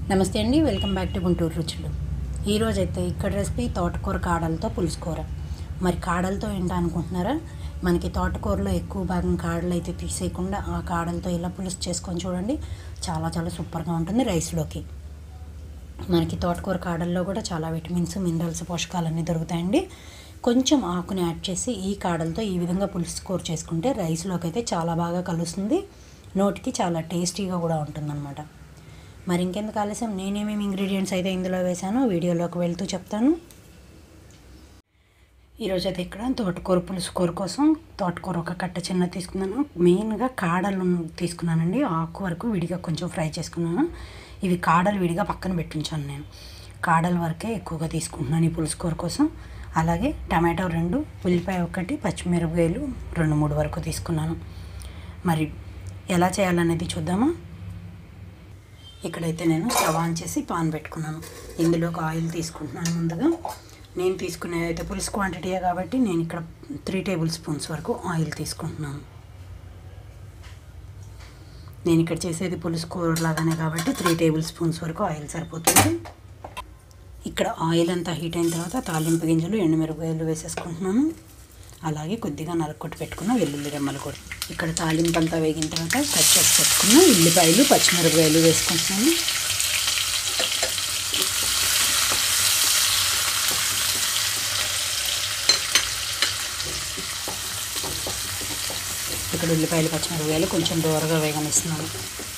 నమస్తే అండి welcome back to Guntur రుచులు ఈరోజు అయితే ఇక్కడ రెసిపీ తోటకూర కాడలతో పులుసుకూర మరి కాడలతో ఏంటా అనుకుంటున్నారా మనకి తోటకూరలో ఎక్కువ భాగం కాడలు అయితే తీసేయకుండా ఆ కాడలతో ఇలా పులుసు చేసుకొని చూడండి చాలా చాలా సూపర్గా ఉంటుంది రైస్లోకి మనకి తోటకూర కాడల్లో కూడా చాలా విటమిన్స్ మినరల్స్ పోషకాలన్నీ దొరుకుతాయండి కొంచెం ఆకుని యాడ్ చేసి ఈ కాడలతో ఈ విధంగా పులుసు కూర చేసుకుంటే రైస్లోకి అయితే చాలా బాగా కలుస్తుంది నోటికి చాలా టేస్టీగా కూడా ఉంటుందన్నమాట మరి ఇంకెందుకు ఆలస్యం నేనేమేమి ఇంగ్రీడియంట్స్ అయితే ఇందులో వేసానో వీడియోలోకి వెళ్తూ చెప్తాను ఈరోజు అయితే ఇక్కడ తోటకూర పులుసు కూర కోసం తోటకూర ఒక కట్ట చిన్న తీసుకున్నాను మెయిన్గా కాడలు తీసుకున్నానండి ఆకు వరకు విడిగా కొంచెం ఫ్రై చేసుకున్నాను ఇవి కాడలు విడిగా పక్కన పెట్టించాను నేను కాడల వరకే ఎక్కువగా తీసుకుంటున్నాను ఈ పులుసు కూర కోసం అలాగే టమాటో రెండు ఉల్లిపాయ ఒకటి పచ్చిమిరపకాయలు రెండు మూడు వరకు తీసుకున్నాను మరి ఎలా చేయాలనేది చూద్దామా ఇక్కడైతే నేను స్టవ్ ఆన్ చేసి పాన్ పెట్టుకున్నాను ఇందులోకి ఆయిల్ తీసుకుంటున్నాను ముందుగా నేను తీసుకునేది అయితే పులుసు క్వాంటిటీయే కాబట్టి నేను ఇక్కడ త్రీ టేబుల్ స్పూన్స్ వరకు ఆయిల్ తీసుకుంటున్నాను నేను ఇక్కడ చేసేది పులుసు కూర లాగానే కాబట్టి త్రీ టేబుల్ స్పూన్స్ వరకు ఆయిల్ సరిపోతుంది ఇక్కడ ఆయిల్ అంతా హీట్ అయిన తర్వాత తాలింపు గింజలు ఎండుమిరపకాయలు వేసేసుకుంటున్నాను అలాగే కొద్దిగా నరకొట్టి పెట్టుకున్న వెల్లుల్లి రెమ్మలు కూడా ఇక్కడ తాలింపు అంతా వేగిన తర్వాత కట్ చేసి పెట్టుకున్న ఉల్లిపాయలు పచ్చిమిరపకాయలు వేసుకుంటున్నాను ఇక్కడ ఉల్లిపాయలు పచ్చిమిరపకాయలు కొంచెం దూరగా వేగనిస్తున్నాను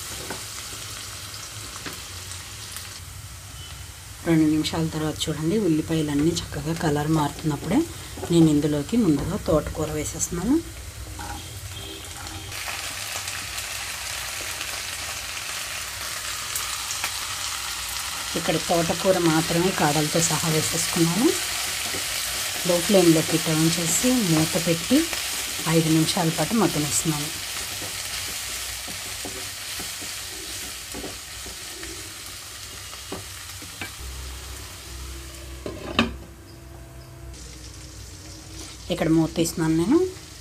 రెండు నిమిషాల తర్వాత చూడండి ఉల్లిపాయలు అన్నీ చక్కగా కలర్ మారుతున్నప్పుడే నేను ఇందులోకి ముందుగా తోటకూర వేసేస్తున్నాను ఇక్కడ తోటకూర మాత్రమే కాడలతో సహా వేసేసుకున్నాను లో ఫ్లేమ్లోకి టర్న్ చేసి మూత పెట్టి ఐదు నిమిషాల పాటు మగ్గనిస్తున్నాను ఇక్కడ మూత తీస్తున్నాను నేను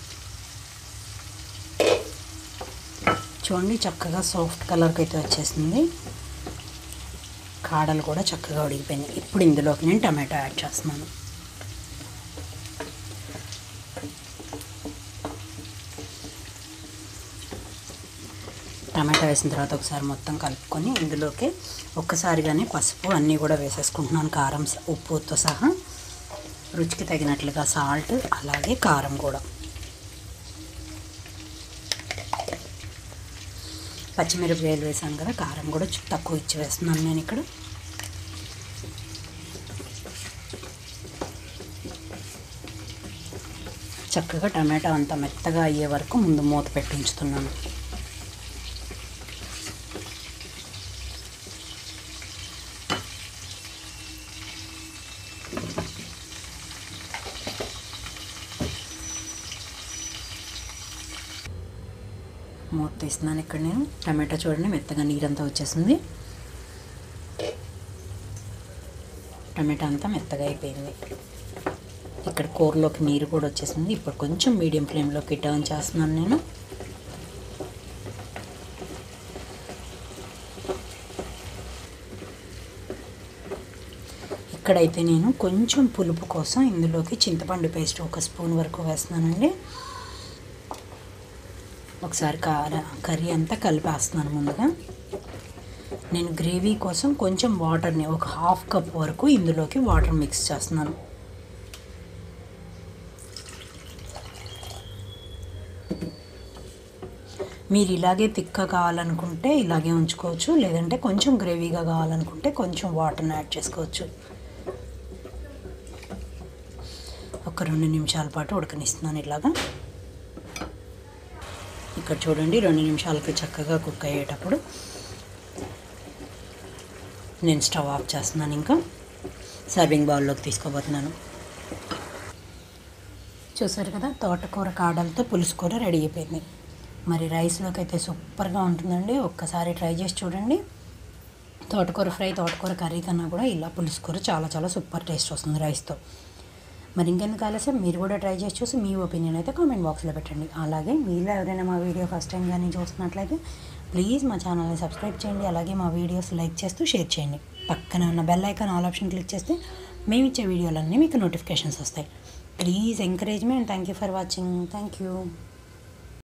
చూడండి చక్కగా సాఫ్ట్ కలర్కి అయితే వచ్చేసింది కాడలు కూడా చక్కగా ఉడికిపోయినాయి ఇప్పుడు ఇందులోకి నేను టమాటో యాడ్ చేస్తున్నాను టమాటా వేసిన తర్వాత ఒకసారి మొత్తం కలుపుకొని ఇందులోకి ఒక్కసారిగానే పసుపు అన్నీ కూడా వేసేసుకుంటున్నాను కారం ఉప్పుతో సహా రుచికి తగినట్లుగా సాల్ట్ అలాగే కారం కూడా పచ్చిమిరపకాయలు వేసాను కదా కారం కూడా తక్కువ ఇచ్చి వేస్తున్నాను నేను ఇక్కడ చక్కగా టమాటా అంతా మెత్తగా అయ్యే వరకు ముందు మూత పెట్టి ఉంచుతున్నాను మూత తీస్తున్నాను ఇక్కడ నేను టమాటా చూడండి మెత్తగా నీరంతా వచ్చేసింది టమాటా అంతా మెత్తగా అయిపోయింది ఇక్కడ కూరలోకి నీరు కూడా వచ్చేసింది ఇప్పుడు కొంచెం మీడియం ఫ్లేమ్లోకి టర్న్ చేస్తున్నాను నేను ఇక్కడైతే నేను కొంచెం పులుపు కోసం ఇందులోకి చింతపండు పేస్ట్ ఒక స్పూన్ వరకు వేస్తున్నానండి ఒకసారి కార కర్రీ అంతా కలిపేస్తున్నాను ముందుగా నేను గ్రేవీ కోసం కొంచెం వాటర్ని ఒక హాఫ్ కప్ వరకు ఇందులోకి వాటర్ మిక్స్ చేస్తున్నాను మీరు ఇలాగే తిక్క కావాలనుకుంటే ఇలాగే ఉంచుకోవచ్చు లేదంటే కొంచెం గ్రేవీగా కావాలనుకుంటే కొంచెం వాటర్ని యాడ్ చేసుకోవచ్చు ఒక రెండు నిమిషాల పాటు ఉడకనిస్తున్నాను ఇలాగా ఇక్కడ చూడండి రెండు నిమిషాలకి చక్కగా కుక్ అయ్యేటప్పుడు నేను స్టవ్ ఆఫ్ చేస్తున్నాను ఇంకా సర్వింగ్ బౌల్లోకి తీసుకోబోతున్నాను చూసారు కదా తోటకూర కాడలతో పులుసు కూర రెడీ అయిపోయింది మరి రైస్లోకి అయితే సూపర్గా ఉంటుందండి ఒక్కసారి ట్రై చేసి చూడండి తోటకూర ఫ్రై తోటకూర కర్రీ కన్నా కూడా ఇలా పులుసు కూర చాలా చాలా సూపర్ టేస్ట్ వస్తుంది రైస్తో మరి ఇంకెందుకు ఆలస్యం మీరు కూడా ట్రై చేసి చూసి మీ ఒపీనియన్ అయితే కామెంట్ బాక్స్లో పెట్టండి అలాగే మీలో ఎవరైనా మా వీడియో ఫస్ట్ టైం కానీ చూస్తున్నట్లయితే ప్లీజ్ మా ఛానల్ని సబ్స్క్రైబ్ చేయండి అలాగే మా వీడియోస్ లైక్ చేస్తూ షేర్ చేయండి పక్కన ఉన్న bell icon all option click చేస్తే మేము ఇచ్చే వీడియోలన్నీ మీకు నోటిఫికేషన్స్ వస్తాయి please encourage me and thank you for watching thank you